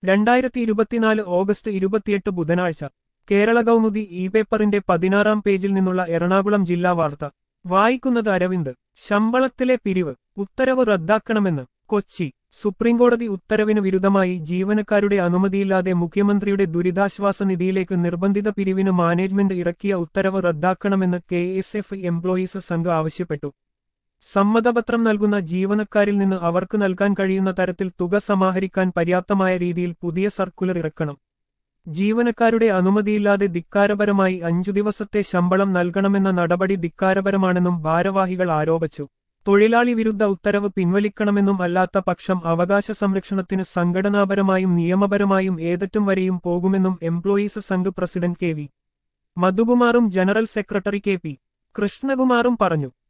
രണ്ടായിരത്തി ഇരുപത്തിനാല് ഓഗസ്റ്റ് ഇരുപത്തിയെട്ട് ബുധനാഴ്ച കേരള കൗമുദി ഇ പേപ്പറിന്റെ പതിനാറാം പേജിൽ നിന്നുള്ള എറണാകുളം ജില്ലാ വാർത്ത വായിക്കുന്നത് അരവിന്ദ് ശമ്പളത്തിലെ പിരിവ് ഉത്തരവ് റദ്ദാക്കണമെന്ന് കൊച്ചി സുപ്രീംകോടതി ഉത്തരവിന് വിരുദ്ധമായി ജീവനക്കാരുടെ അനുമതിയില്ലാതെ മുഖ്യമന്ത്രിയുടെ ദുരിതാശ്വാസ നിധിയിലേക്ക് നിർബന്ധിത പിരിവിന് മാനേജ്മെന്റ് ഇറക്കിയ ഉത്തരവ് റദ്ദാക്കണമെന്ന് K S F employees Sangh ആവശ്യപ്പെട്ടു സമ്മതപത്രം നൽകുന്ന ജീവനക്കാരിൽ നിന്ന് അവർക്ക് നൽകാൻ കഴിയുന്ന തരത്തിൽ തുക സമാഹരിക്കാൻ പര്യാപ്തമായ രീതിയിൽ പുതിയ സർക്കുലർ ഇറക്കണം ജീവനക്കാരുടെ അനുമതിയില്ലാതെ ധിക്കാരപരമായി അഞ്ചു ദിവസത്തെ ശമ്പളം നൽകണമെന്ന നടപടി ധിക്കാരപരമാണെന്നും ഭാരവാഹികൾ ആരോപിച്ചു തൊഴിലാളി വിരുദ്ധ ഉത്തരവ് പിൻവലിക്കണമെന്നും അല്ലാത്ത പക്ഷം അവകാശ സംരക്ഷണത്തിന് സംഘടനാപരമായും നിയമപരമായും ഏതറ്റം വരെയും പോകുമെന്നും employees Sangh president K V മധുകുമാറും ജനറൽ സെക്രട്ടറി കെ പി കൃഷ്ണകുമാറും പറഞ്ഞു